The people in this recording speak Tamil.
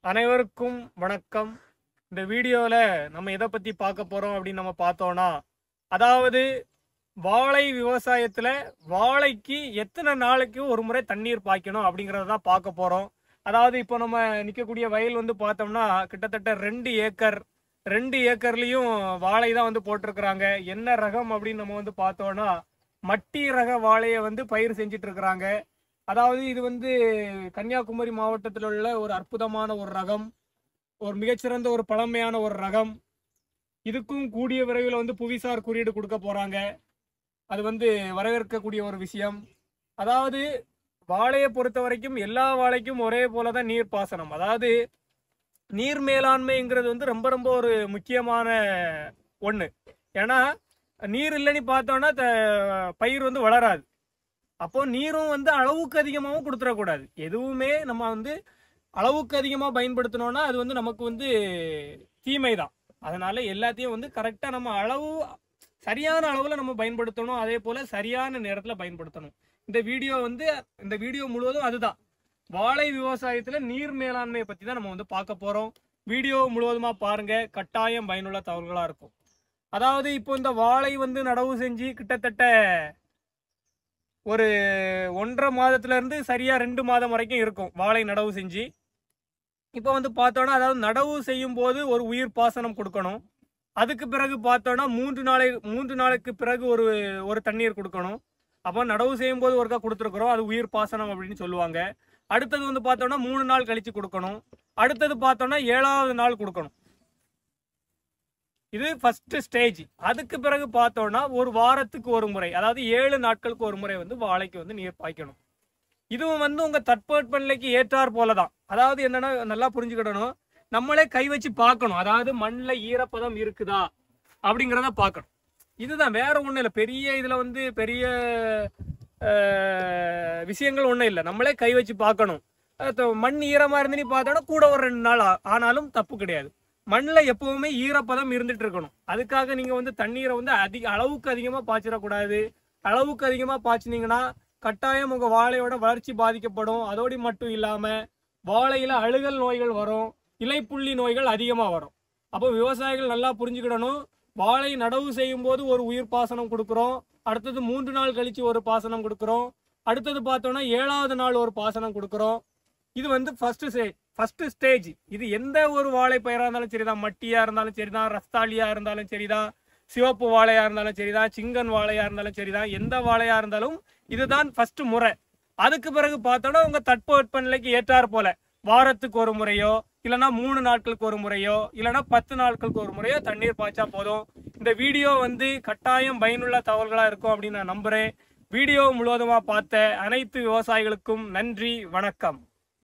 அனைவருக்கும் வணக்கம் இந்த வீடியோவில் நம்ம எதை பற்றி பார்க்க போகிறோம் அப்படின்னு நம்ம பார்த்தோம்னா அதாவது வாழை விவசாயத்தில் வாழைக்கு எத்தனை நாளைக்கு ஒரு முறை தண்ணீர் பாய்க்கணும் அப்படிங்கிறத தான் பார்க்க போகிறோம் அதாவது இப்போ நம்ம நிற்கக்கூடிய வயல் வந்து பார்த்தோம்னா கிட்டத்தட்ட ரெண்டு ஏக்கர் ரெண்டு ஏக்கர்லேயும் வாழை தான் வந்து போட்டிருக்கிறாங்க என்ன ரகம் அப்படின்னு நம்ம வந்து பார்த்தோம்னா மட்டி ரக வாழையை வந்து பயிர் செஞ்சுட்டு இருக்கிறாங்க அதாவது இது வந்து கன்னியாகுமரி மாவட்டத்தில் உள்ள ஒரு அற்புதமான ஒரு ரகம் ஒரு மிகச்சிறந்த ஒரு பழமையான ஒரு ரகம் இதுக்கும் கூடிய விரைவில் வந்து புவிசார் குறியீடு கொடுக்க போறாங்க அது வந்து வரவேற்கக்கூடிய ஒரு விஷயம் அதாவது வாழையை பொறுத்த வரைக்கும் எல்லா வாழைக்கும் ஒரே போல தான் நீர் பாசனம் அதாவது நீர் மேலாண்மைங்கிறது வந்து ரொம்ப ரொம்ப ஒரு முக்கியமான ஒன்று ஏன்னா நீர் இல்லைன்னு பார்த்தோன்னா த- பயிர் வந்து வளராது அப்போ நீரும் வந்து அளவுக்கு அதிகமாகவும் கொடுத்துடக்கூடாது எதுவுமே நம்ம வந்து அளவுக்கு அதிகமாக பயன்படுத்தினோம்னா அது வந்து நமக்கு வந்து தீமை தான் அதனால எல்லாத்தையும் வந்து கரெக்டாக நம்ம அளவு சரியான அளவில் நம்ம பயன்படுத்தணும் அதே போல் சரியான நேரத்தில் பயன்படுத்தணும் இந்த வீடியோ வந்து இந்த வீடியோ முழுவதும் அதுதான் வாழை விவசாயத்தில் நீர் மேலாண்மையை பற்றி தான் நம்ம வந்து பார்க்க போகிறோம் வீடியோ முழுவதுமாக பாருங்க கட்டாயம் பயனுள்ள தகவல்களாக இருக்கும் அதாவது இப்போ இந்த வாழை வந்து நடவு செஞ்சு கிட்டத்தட்ட ஒரு ஒன்றரை மாதத்துல இருந்து சரியா ரெண்டு மாதம் வரைக்கும் இருக்கும் வாழை நடவு செஞ்சு இப்போ வந்து பார்த்தோன்னா அதாவது நடவு செய்யும் போது ஒரு உயிர் பாசனம் கொடுக்கணும் அதுக்கு பிறகு பார்த்தோன்னா மூன்று நாளை மூன்று நாளுக்கு பிறகு ஒரு ஒரு தண்ணீர் கொடுக்கணும் அப்போ நடவு செய்யும் போது ஒருக்கா கொடுத்துருக்குறோம் அது உயிர் பாசனம் அப்படின்னு சொல்லுவாங்க அடுத்தது வந்து பார்த்தோன்னா மூணு நாள் கழிச்சு கொடுக்கணும் அடுத்தது பார்த்தோன்னா ஏழாவது நாள் கொடுக்கணும் இது ஃபர்ஸ்ட் ஸ்டேஜ் அதுக்கு பிறகு பார்த்தோம்னா ஒரு வாரத்துக்கு ஒரு முறை அதாவது ஏழு நாட்களுக்கு ஒரு முறை வந்து வாழைக்கு வந்து நீர் பாய்க்கணும் இதுவும் வந்து உங்க தட்பவெப்பநிலைக்கு ஏற்றார் போல தான் அதாவது என்னன்னா நல்லா புரிஞ்சுக்கிடணும் நம்மளே கை வச்சு பார்க்கணும் அதாவது மண்ணில் ஈரப்பதம் இருக்குதா அப்படிங்கிறத பார்க்கணும் இதுதான் வேற ஒன்றும் இல்லை பெரிய இதில் வந்து பெரிய அஹ், விஷயங்கள் ஒன்றும் இல்லை நம்மளே கை வச்சு பார்க்கணும் அஹ், த- மண் ஈரமாக இருந்துன்னு பார்த்தோன்னா கூட ஒரு ரெண்டு நாள் ஆ- ஆனாலும் தப்பு கிடையாது மண்ணில் எப்பவுமே ஈரப்பதம் இருந்துட்டு இருக்கணும் அதுக்காக நீங்க வந்து தண்ணீரை வந்து அதிக அளவுக்கு அதிகமாக பாய்ச்சிடக்கூடாது அளவுக்கு அதிகமாக பாய்ச்சினீங்கன்னா கட்டாயம் உங்க வாழையோட வளர்ச்சி பாதிக்கப்படும் அதோடு மட்டும் இல்லாம வாழையில அழுகல் நோய்கள் வரும் இலைப்புள்ளி நோய்கள் அதிகமாக வரும் அப்போ விவசாயிகள் நல்லா புரிஞ்சுக்கிடணும் வாழை நடவு செய்யும் போது ஒரு உயிர் பாசனம் கொடுக்குறோம் அடுத்தது மூன்று நாள் கழிச்சு ஒரு பாசனம் கொடுக்குறோம் அடுத்தது பார்த்தோம்னா ஏழாவது நாள் ஒரு பாசனம் கொடுக்குறோம் இது வந்து ஃபர்ஸ்ட் ஸ்டேஜ் ஃபர்ஸ்ட் ஸ்டேஜ் இது எந்த ஒரு வாழை பயிராக இருந்தாலும் சரிதான் மட்டியா இருந்தாலும் சரிதான் ரஸ்தாலியா இருந்தாலும் சரிதான் சிவப்பு வாழையா இருந்தாலும் சரிதான் சிங்கன் வாழையா இருந்தாலும் சரிதான் எந்த வாழையா இருந்தாலும் இதுதான் ஃபர்ஸ்ட் முறை அதுக்கு பிறகு பார்த்தோன்னா உங்க தட்பவெப்பநிலைக்கு ஏற்றார் போல வாரத்துக்கு ஒரு முறையோ இல்லைன்னா மூணு நாட்களுக்கு ஒரு முறையோ இல்லைன்னா பத்து நாட்களுக்கு ஒரு முறையோ தண்ணீர் பாய்ச்சா போதும் இந்த வீடியோ வந்து கட்டாயம் பயனுள்ள தகவல்களா இருக்கும் அப்படின்னு நான் நம்புறேன் வீடியோ முழுவதுமா பார்த்த அனைத்து விவசாயிகளுக்கும் நன்றி வணக்கம்